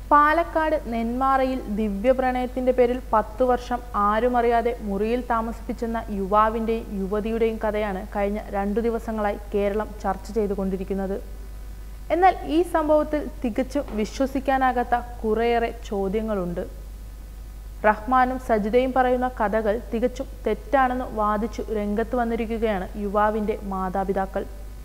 പാലക്കാട് നെന്മാറയിൽ ദിവ്യപ്രണയത്തിന്റെ പേരിൽ പത്തു വർഷം ആരുമറിയാതെ മുറിയിൽ താമസിപ്പിച്ചെന്ന യുവാവിന്റെയും യുവതിയുടെയും കഥയാണ് കഴിഞ്ഞ രണ്ടു ദിവസങ്ങളായി കേരളം ചർച്ച ചെയ്തുകൊണ്ടിരിക്കുന്നത് എന്നാൽ ഈ സംഭവത്തിൽ തികച്ചും വിശ്വസിക്കാനാകാത്ത കുറേയേറെ ചോദ്യങ്ങളുണ്ട് റഹ്മാനും സജിതയും പറയുന്ന കഥകൾ തികച്ചും തെറ്റാണെന്ന് വാദിച്ചു രംഗത്ത് വന്നിരിക്കുകയാണ് യുവാവിന്റെ മാതാപിതാക്കൾ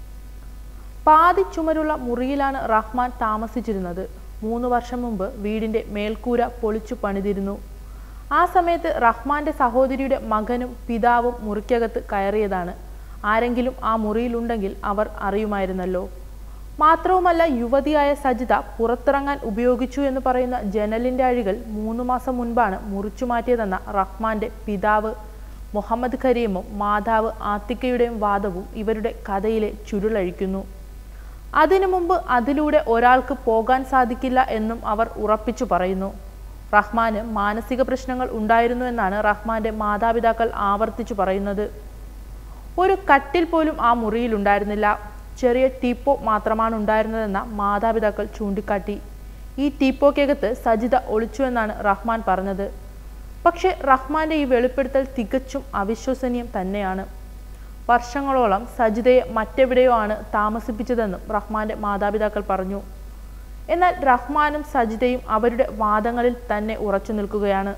പാതി ചുമരുള്ള മുറിയിലാണ് റഹ്മാൻ താമസിച്ചിരുന്നത് മൂന്ന് വർഷം മുമ്പ് വീടിന്റെ മേൽക്കൂര പൊളിച്ചു പണിതിരുന്നു ആ സമയത്ത് റഹ്മാന്റെ സഹോദരിയുടെ മകനും പിതാവും മുറിക്കകത്ത് കയറിയതാണ് ആരെങ്കിലും ആ മുറിയിലുണ്ടെങ്കിൽ അവർ അറിയുമായിരുന്നല്ലോ മാത്രവുമല്ല യുവതിയായ സജിത പുറത്തിറങ്ങാൻ ഉപയോഗിച്ചു എന്ന് പറയുന്ന ജനലിന്റെ അഴികൾ മൂന്ന് മാസം മുൻപാണ് മുറിച്ചു മാറ്റിയതെന്ന റഹ്മാന്റെ പിതാവ് മുഹമ്മദ് കരീമും മാതാവ് ആത്തിക്കയുടെയും വാദവും ഇവരുടെ കഥയിലെ ചുരുളഴിക്കുന്നു അതിനു മുമ്പ് അതിലൂടെ ഒരാൾക്ക് പോകാൻ സാധിക്കില്ല എന്നും അവർ ഉറപ്പിച്ചു പറയുന്നു റഹ്മാന് മാനസിക പ്രശ്നങ്ങൾ ഉണ്ടായിരുന്നു എന്നാണ് റഹ്മാന്റെ മാതാപിതാക്കൾ ആവർത്തിച്ചു പറയുന്നത് ഒരു കട്ടിൽ പോലും ആ മുറിയിൽ ഉണ്ടായിരുന്നില്ല ചെറിയ ടീപ്പോ മാത്രമാണ് ഉണ്ടായിരുന്നതെന്ന മാതാപിതാക്കൾ ചൂണ്ടിക്കാട്ടി ഈ ടീപ്പോക്കകത്ത് സജിത ഒളിച്ചു എന്നാണ് റഹ്മാൻ പറഞ്ഞത് പക്ഷേ റഹ്മാന്റെ ഈ വെളിപ്പെടുത്തൽ തികച്ചും അവിശ്വസനീയം തന്നെയാണ് വർഷങ്ങളോളം സജിതയെ മറ്റെവിടെയോ ആണ് താമസിപ്പിച്ചതെന്നും റഹ്മാന്റെ മാതാപിതാക്കൾ പറഞ്ഞു എന്നാൽ റഹ്മാനും സജിതയും അവരുടെ വാദങ്ങളിൽ തന്നെ ഉറച്ചു നിൽക്കുകയാണ്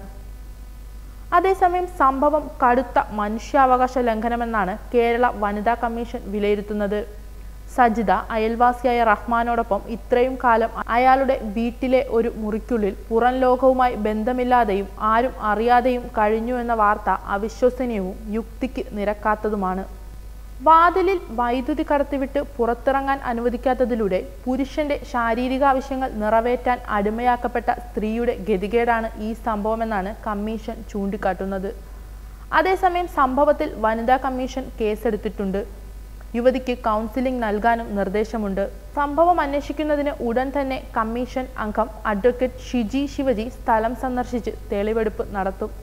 അതേസമയം സംഭവം കടുത്ത മനുഷ്യാവകാശ ലംഘനമെന്നാണ് കേരള വനിതാ കമ്മീഷൻ വിലയിരുത്തുന്നത് സജിത അയൽവാസിയായ റഹ്മാനോടൊപ്പം ഇത്രയും കാലം അയാളുടെ വീട്ടിലെ ഒരു മുറിക്കുള്ളിൽ പുറം ലോകവുമായി ബന്ധമില്ലാതെയും ആരും അറിയാതെയും കഴിഞ്ഞു എന്ന വാർത്ത അവിശ്വസനീയവും യുക്തിക്ക് നിരക്കാത്തതുമാണ് വാതിലിൽ വൈദ്യുതി കടത്തിവിട്ട് പുറത്തിറങ്ങാൻ അനുവദിക്കാത്തതിലൂടെ പുരുഷന്റെ ശാരീരിക ആവശ്യങ്ങൾ നിറവേറ്റാൻ അടിമയാക്കപ്പെട്ട സ്ത്രീയുടെ ഗതികേടാണ് ഈ സംഭവമെന്നാണ് കമ്മീഷൻ ചൂണ്ടിക്കാട്ടുന്നത് അതേസമയം സംഭവത്തിൽ വനിതാ കമ്മീഷൻ കേസെടുത്തിട്ടുണ്ട് യുവതിക്ക് കൗൺസിലിംഗ് നൽകാനും നിർദ്ദേശമുണ്ട് സംഭവം അന്വേഷിക്കുന്നതിന് ഉടൻ തന്നെ കമ്മീഷൻ അംഗം അഡ്വക്കേറ്റ് ഷിജി ശിവജി സ്ഥലം സന്ദർശിച്ച് തെളിവെടുപ്പ് നടത്തും